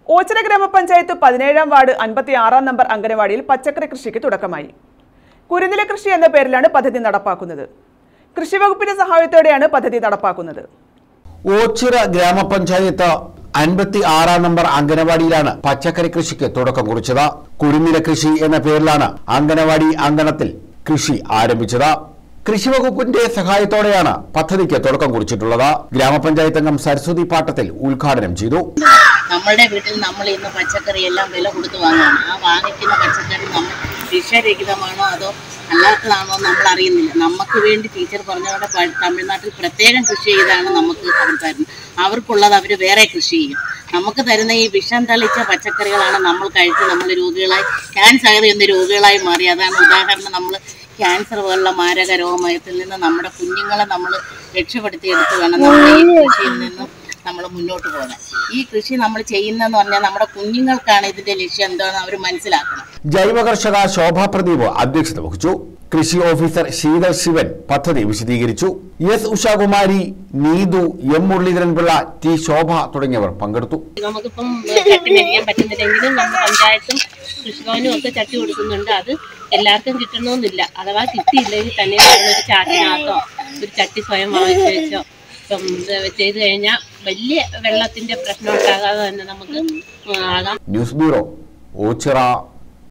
ഓച്ചിറ ഗ്രാമപഞ്ചായത്ത് പതിനേഴാം വാർഡ് അൻപത്തി ആറാം നമ്പർ അംഗനവാടിയിൽ പച്ചക്കറി കൃഷിക്ക് തുടക്കമായി കുരുന്നില കൃഷി എന്ന പേരിലാണ് പദ്ധതി നടപ്പാക്കുന്നത് കൃഷിവകുപ്പിന്റെ സഹായത്തോടെയാണ് പദ്ധതി നടപ്പാക്കുന്നത് ഓച്ചിറ ഗ്രാമപഞ്ചായത്ത് അൻപത്തി ആറാം നമ്പർ അംഗനവാടിയിലാണ് പച്ചക്കറി കൃഷിക്ക് തുടക്കം കുറിച്ചത് കുരുന്നില കൃഷി എന്ന പേരിലാണ് അംഗനവാടി അങ്കണത്തിൽ കൃഷി ആരംഭിച്ചത് കൃഷി വകുപ്പിന്റെ സഹായത്തോടെയാണ് പദ്ധതിക്ക് തുടക്കം കുറിച്ചിട്ടുള്ളത് ഗ്രാമപഞ്ചായത്ത് അംഗം സരസ്വതി പാട്ടത്തിൽ ഉദ്ഘാടനം ചെയ്തു നമ്മളുടെ വീട്ടിൽ നമ്മൾ ഇന്ന് പച്ചക്കറി എല്ലാം വില കൊടുത്ത് വാങ്ങുകയാണ് ആ വാങ്ങിക്കുന്ന പച്ചക്കറി നമ്മൾ വിഷരഹിതമാണോ അതോ അല്ലാത്തതാണോ എന്ന് നമ്മൾ അറിയുന്നില്ല നമുക്ക് വേണ്ടി ടീച്ചർ പറഞ്ഞതോടെ പ- തമിഴ്നാട്ടിൽ പ്രത്യേകം കൃഷി ചെയ്താണ് നമുക്ക് അവർ തരുന്നത് അവർക്കുള്ളത് അവർ വേറെ കൃഷി ചെയ്യും നമുക്ക് തരുന്ന ഈ വിഷം തളിച്ച പച്ചക്കറികളാണ് നമ്മൾ കഴിച്ച് നമ്മൾ രോഗികളായി ക്യാൻസർ എന്ന രോഗികളായി മാറി അതാണ് ഉദാഹരണം നമ്മൾ ക്യാൻസർ പോലുള്ള മാരക രോഗമയത്തിൽ നിന്ന് നമ്മുടെ കുഞ്ഞുങ്ങളെ നമ്മൾ രക്ഷപ്പെടുത്തിയെടുത്ത് വേണം നമ്മുടെ ഈ കൃഷിയിൽ നിന്നും നമ്മൾ മുന്നോട്ട് പോകാൻ ഈ കൃഷി നമ്മൾ ചെയ്യുന്നതെന്ന് പറഞ്ഞാൽ നമ്മുടെ കുഞ്ഞുങ്ങൾക്കാണ് ഇതിന്റെ ലക്ഷ്യം എന്താണെന്ന് അവർ മനസ്സിലാക്കണം ജൈവ കർഷക ശോഭ പ്രദീപ് അധ്യക്ഷത വഹിച്ചു കൃഷി ഓഫീസർ ശീതൾ ശിവൻ പദ്ധതി വിശദീകരിച്ചു S Ushakumari Neethu M Muraleedharan Pillai T ശോഭ തുടങ്ങിയവർ പങ്കെടുത്തു നമുക്കിപ്പം ചട്ടി മേടിക്കാൻ പറ്റുന്നില്ലെങ്കിലും നമ്മുടെ പഞ്ചായത്തും കൃഷിഭവനും ഒക്കെ ചട്ടി കൊടുക്കുന്നുണ്ട് അത് എല്ലാവർക്കും കിട്ടണമെന്നില്ല അഥവാ കിട്ടിയില്ലെങ്കിൽ തന്നെ നമ്മളൊരു ചാക്കിനകത്തോ ഒരു ചട്ടി സ്വയം വാങ്ങിച്ചു വെച്ചോ ഇപ്പം ഇത് ചെയ്ത് കഴിഞ്ഞാൽ വലിയ വെള്ളത്തിന്റെ പ്രശ്നം ഉണ്ടാകാതെ തന്നെ നമുക്ക് ആകാം ന്യൂസ് ബ്യൂറോ ഓച്ചിറ